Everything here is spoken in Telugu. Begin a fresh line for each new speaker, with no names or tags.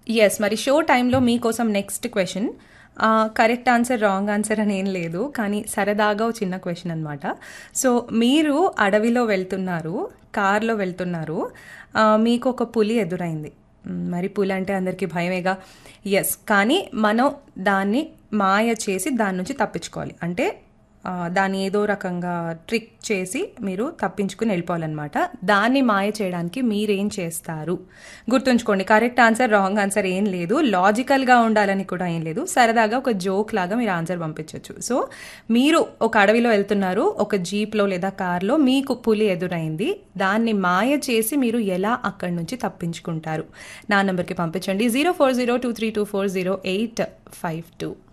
ఎస్ మరి షో టైంలో మీకోసం next question correct answer wrong answer అని ఏం లేదు కానీ సరదాగా ఒక చిన్న క్వశ్చన్ అనమాట సో మీరు అడవిలో వెళ్తున్నారు కార్లో వెళ్తున్నారు ఆ, మీకు ఒక పులి ఎదురైంది మ్, మరి పులి అంటే అందరికీ భయమేగా ఎస్ కానీ మనం దాన్ని మాయ చేసి దాని నుంచి తప్పించుకోవాలి అంటే ఆ, దాన్ని ఏదో రకంగా ట్రిక్ చేసి మీరు తప్పించుకుని వెళ్ళిపోవాలన్నమాట దాన్ని మాయ చేయడానికి మీరేం చేస్తారు గుర్తుంచుకోండి కరెక్ట్ ఆన్సర్ రాంగ్ ఆన్సర్ ఏం లేదు లాజికల్గా ఉండాలని కూడా ఏం లేదు సరదాగా ఒక జోక్ లాగా మీరు ఆన్సర్ పంపించవచ్చు సో మీరు ఒక అడవిలో వెళ్తున్నారు ఒక జీప్లో లేదా కార్లో మీకు పులి ఎదురైంది దాన్ని మాయ చేసి మీరు ఎలా అక్కడి నుంచి తప్పించుకుంటారు నా నెంబర్కి పంపించండి zero four zero two three two four zero eight five two